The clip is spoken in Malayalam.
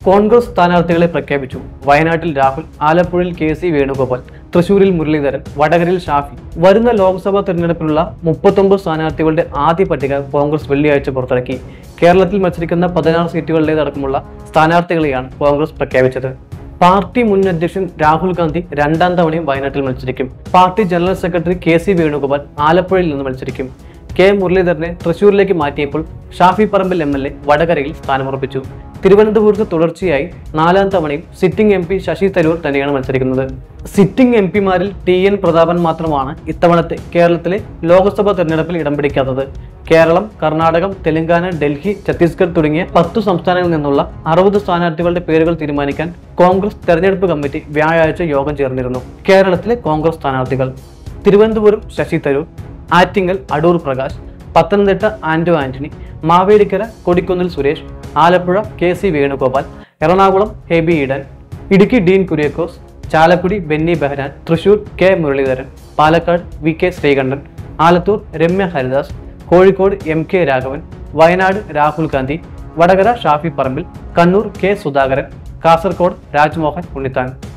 കോൺഗ്രസ് സ്ഥാനാർത്ഥികളെ പ്രഖ്യാപിച്ചു വയനാട്ടിൽ രാഹുൽ ആലപ്പുഴയിൽ കെ സി വേണുഗോപാൽ തൃശൂരിൽ മുരളീധരൻ വടകരയിൽ ഷാഫി വരുന്ന ലോക്സഭാ തെരഞ്ഞെടുപ്പിലുള്ള മുപ്പത്തൊമ്പത് സ്ഥാനാർത്ഥികളുടെ ആദ്യ പട്ടിക കോൺഗ്രസ് വെള്ളിയാഴ്ച പുറത്തിറക്കി കേരളത്തിൽ മത്സരിക്കുന്ന പതിനാറ് സീറ്റുകളിലേതടക്കമുള്ള സ്ഥാനാർത്ഥികളെയാണ് കോൺഗ്രസ് പ്രഖ്യാപിച്ചത് പാർട്ടി മുൻ അധ്യക്ഷൻ രാഹുൽ ഗാന്ധി രണ്ടാം തവണയും വയനാട്ടിൽ മത്സരിക്കും party general secretary K C Venugopal ആലപ്പുഴയിൽ നിന്ന് മത്സരിക്കും കെ മുരളീധരനെ തൃശൂരിലേക്ക് മാറ്റിയപ്പോൾ Shafi Parambil M L A വടകരയിൽ സ്ഥാനമുറപ്പിച്ചു തിരുവനന്തപുരത്ത് തുടർച്ചയായി നാലാം തവണയും sitting M P Shashi Tharoor തന്നെയാണ് മത്സരിക്കുന്നത് സിറ്റിംഗ് എം പിമാരിൽ ടി എൻ പ്രതാപൻ മാത്രമാണ് ഇത്തവണത്തെ കേരളത്തിലെ ലോക്സഭാ തെരഞ്ഞെടുപ്പിൽ ഇടം പിടിക്കാത്തത് കേരളം കർണാടകം തെലങ്കാന ഡൽഹി ഛത്തീസ്ഗഡ് തുടങ്ങിയ പത്തു സംസ്ഥാനങ്ങളിൽ നിന്നുള്ള അറുപത് സ്ഥാനാർത്ഥികളുടെ പേരുകൾ തീരുമാനിക്കാൻ കോൺഗ്രസ് തെരഞ്ഞെടുപ്പ് കമ്മിറ്റി വ്യാഴാഴ്ച യോഗം ചേർന്നിരുന്നു കേരളത്തിലെ കോൺഗ്രസ് സ്ഥാനാർത്ഥികൾ Thiruvananthapuram Shashi Tharoor Attingal Adoor Prakash Pathanamthitta Anto Antony Mavelikkara Kodikunnil Suresh Alappuzha K C Venugopal Ernakulam Hibi Eden Idukki Dean Kuriakose Chalakudy Benny Behanan Thrissur K Muraleedharan Palakkad V K Sreekandan Alathur Ramya Haridas Kozhikode M K Raghavan Wayanad Rahul Gandhi Vadakara Shafi Parambil Kannur K Sudhakaran Kasaragod Rajmohan Unnithan